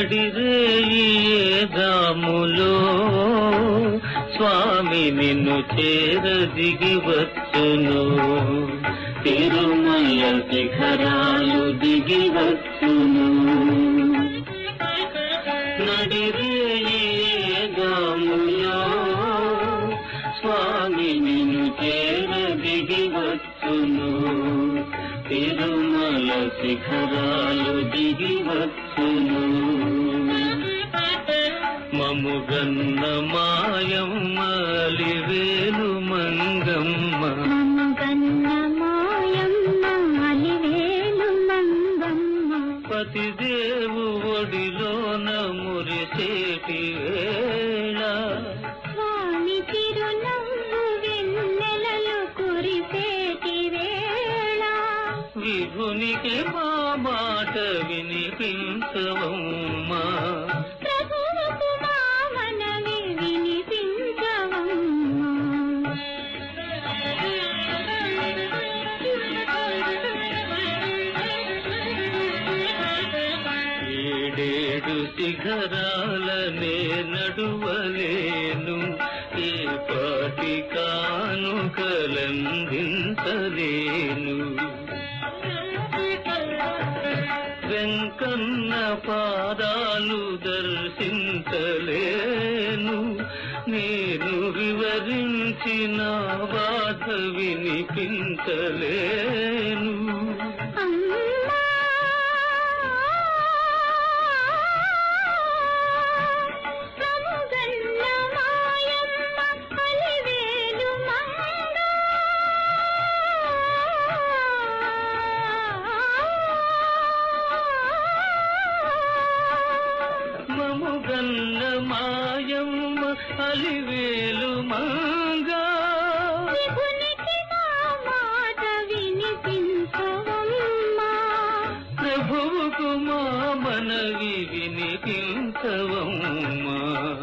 నడిరేయి దాములో స్వామి నిన్ను చేర దిగి వచ్చును తిరుమల శిఖరాలు దిగి వచ్చును నడిరేయి దాములో స్వామి నిన్ను చేర దిగి వచ్చును తిరుమల శిఖరాలు దిగి వచ్చును మముగన్న మాయమ్మలివేలు మంగమ్మ మమగన్న మాయమ్మ అలివేలు మంగమ్మ పతిదేవు ఒడిలోన మురిసేటి వేళ స్వామి తిరునవ్వు వెన్నెలలు కురిసేటి వేళ విభునికి మా మాట వినిపించవమ్మా ప్రభువుకు మా మనవి వినిపించవమ్మ ఏడేడు శిఖరాలనే నడువలేను ఏ పాటి కానుకలందించలేను వెంకన్న పాదాలు దర్శించలేను నేను వివరించిన బాధ వినిపించలేను అమ్మా ప్రభుగన్న మాయమ్మ అలివేలు మంగ మముగన్న మాయమ్మ అలివేలు మంగా విభునికి మా మాట వినిపించవమ్మా ప్రభువుకు మా మనవి వినిపించవమ్మా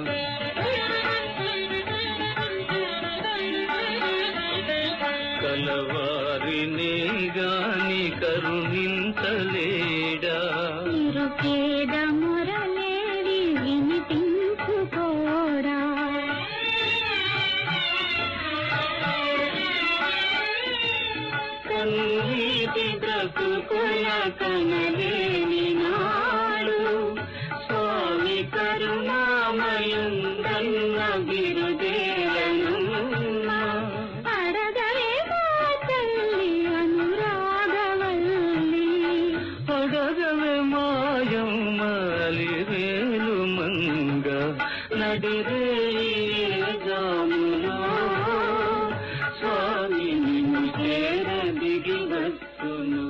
కలవారిని గాని కరుణించలేడా నిరుపేద మురళేవి వినిపించుకోడా కన్నీటి బ్రతుకుల కనలేని నాడు స్వామి కరుణామయుందన్న బిరుదేయనున్నా అడగవే మా తల్లి అనురాగవల్లి అడగవే మాయమ్మలి వేలు మంగ నడిరే జాములో స్వామి నిన్ను చేర దిగి వస్తును